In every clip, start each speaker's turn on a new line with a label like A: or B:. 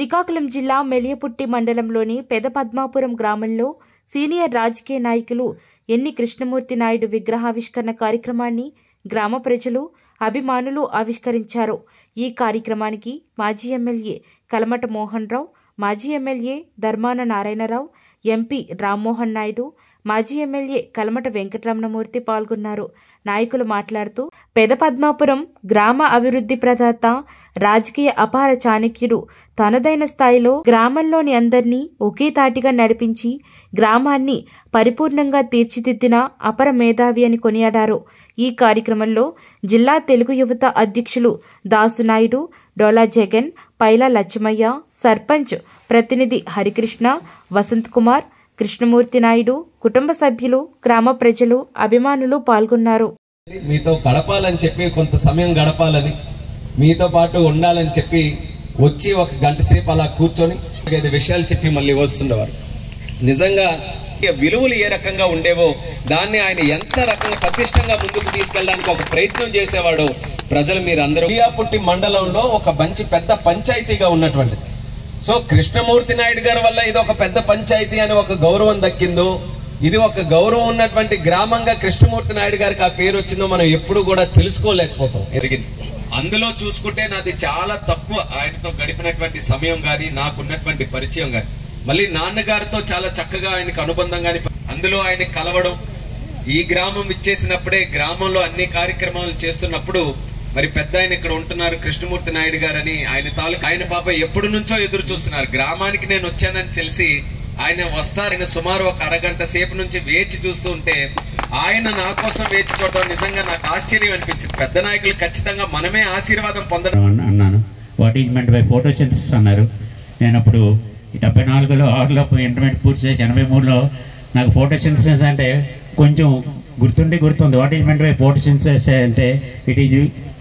A: శ్రీకాకుళం జిల్లా మెలియపుట్టి మండలంలోని పెదపద్మాపురం గ్రామంలో సీనియర్ రాజకీయ నాయకులు ఎన్ని కృష్ణమూర్తి నాయుడు విగ్రహావిష్కరణ కార్యక్రమాన్ని గ్రామ ప్రజలు అభిమానులు ఆవిష్కరించారు ఈ కార్యక్రమానికి మాజీ ఎమ్మెల్యే కలమట మోహన్ రావు మాజీ ఎమ్మెల్యే ధర్మాన నారాయణరావు ఎంపీ రామ్మోహన్ నాయుడు మాజీ ఎమ్మెల్యే కలమట వెంకటరమణమూర్తి పాల్గొన్నారు నాయకులు మాట్లాడుతూ పెదపద్మాపురం గ్రామ అభివృద్ధి ప్రదాత రాజకీయ అపార చాణక్యుడు తనదైన స్థాయిలో గ్రామంలోని అందరినీ ఒకే తాటిగా నడిపించి గ్రామాన్ని పరిపూర్ణంగా తీర్చిదిద్దిన అపర మేధావి అని కొనియాడారు ఈ కార్యక్రమంలో జిల్లా తెలుగు యువత అధ్యక్షులు దాసునాయుడు డోలా జగన్ పైలా లచ్చమయ్య సర్పంచ్ ప్రతినిధి హరికృష్ణ వసంత్ కుమార్ కృష్ణమూర్తి నాయుడు కుటుంబ సభ్యులు గ్రామ ప్రజలు అభిమానులు పాల్గొన్నారు
B: మీతో గడపాలని చెప్పి కొంత సమయం గడపాలని మీతో పాటు ఉండాలని చెప్పి వచ్చి ఒక గంట సేపు అలా కూర్చొని ఐదు విషయాలు చెప్పి మళ్ళీ వస్తుండేవారు నిజంగా ఇక విలువలు ఏ రకంగా ఉండేవో దాన్ని ఆయన ఎంత రకంగా పటిష్టంగా ముందుకు తీసుకెళ్ళడానికి ఒక ప్రయత్నం చేసేవాడు ప్రజలు మీరందరూ పుట్టి మండలంలో ఒక మంచి పెద్ద పంచాయతీగా ఉన్నటువంటి సో కృష్ణమూర్తి నాయుడు గారి వల్ల ఇది ఒక పెద్ద పంచాయతీ అని ఒక గౌరవం దక్కిందో ఇది ఒక గౌరవం ఉన్నటువంటి గ్రామంగా కృష్ణమూర్తి నాయుడు గారికి ఆ పేరు వచ్చిందో మనం ఎప్పుడు కూడా తెలుసుకోలేకపోతాం ఎరిగింది అందులో చూసుకుంటే నాది చాలా తక్కువ ఆయనతో గడిపినటువంటి సమయం కానీ నాకున్నటువంటి పరిచయం కానీ మళ్ళీ నాన్నగారితో చాలా చక్కగా ఆయనకు అనుబంధం కానీ అందులో ఆయన కలవడం ఈ గ్రామం ఇచ్చేసినప్పుడే గ్రామంలో అన్ని కార్యక్రమాలు చేస్తున్నప్పుడు మరి పెద్ద ఆయన ఇక్కడ ఉంటున్నారు కృష్ణమూర్తి నాయుడు గారని ఆయన తాలూకు ఆయన పాప ఎప్పటి నుంచో ఎదురు చూస్తున్నారు గ్రామానికి నేను వచ్చానని తెలిసి ఆయన వస్తారు ఆయన సుమారు ఒక అరగంట సేపు నుంచి వేచి చూస్తూ ఉంటే ఆయన నా కోసం వేచి చూడడం నిజంగా నాకు ఆశ్చర్యం అనిపించింది పెద్ద నాయకులు ఖచ్చితంగా మనమే ఆశీర్వాదం పొందడం
C: అన్న- అన్నాను what is meant by photosynthesis అన్నారు నేను అప్పుడు డెబ్బై నాలుగులో ఆరులో ఇంటర్మీడియట్ పూర్తి చేసి ఎనభై మూడులో నాకు ఫోటోసింథసిస్ అంటే కొంచెం గుర్తుండి గుర్తుంది what is meant by photosynthesis అంటే ఇట్ ఈజ్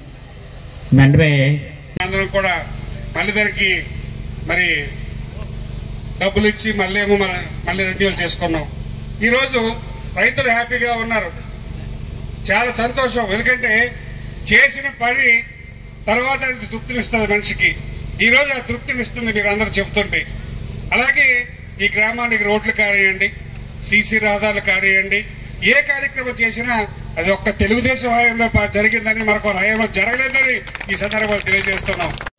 C: మెంట్ బై
D: అందరం కూడా మళ్ళీ దానికి మరి డబ్బులు ఇచ్చి మళ్ళీ ఏమో మన మళ్ళీ రెన్యూవల్ చేసుకున్నాం ఈరోజు రైతులు హ్యాపీగా ఉన్నారు చాలా సంతోషం ఎందుకంటే చేసిన పని తర్వాత అది తృప్తినిస్తుంది మనిషికి ఈరోజు ఆ తృప్తినిస్తుంది మీరు అందరూ చెప్తుంటే అలాగే ఈ గ్రామానికి రోడ్లు కానివ్వండి సీసీ రహదారులు కానివ్వండి ఏ కార్యక్రమం చేసినా అది ఒక్క తెలుగుదేశం హయాంలో ప- జరిగిందని మరొక హయాంలో జరగలేదని ఈ సందర్భంలో తెలియజేస్తున్నాం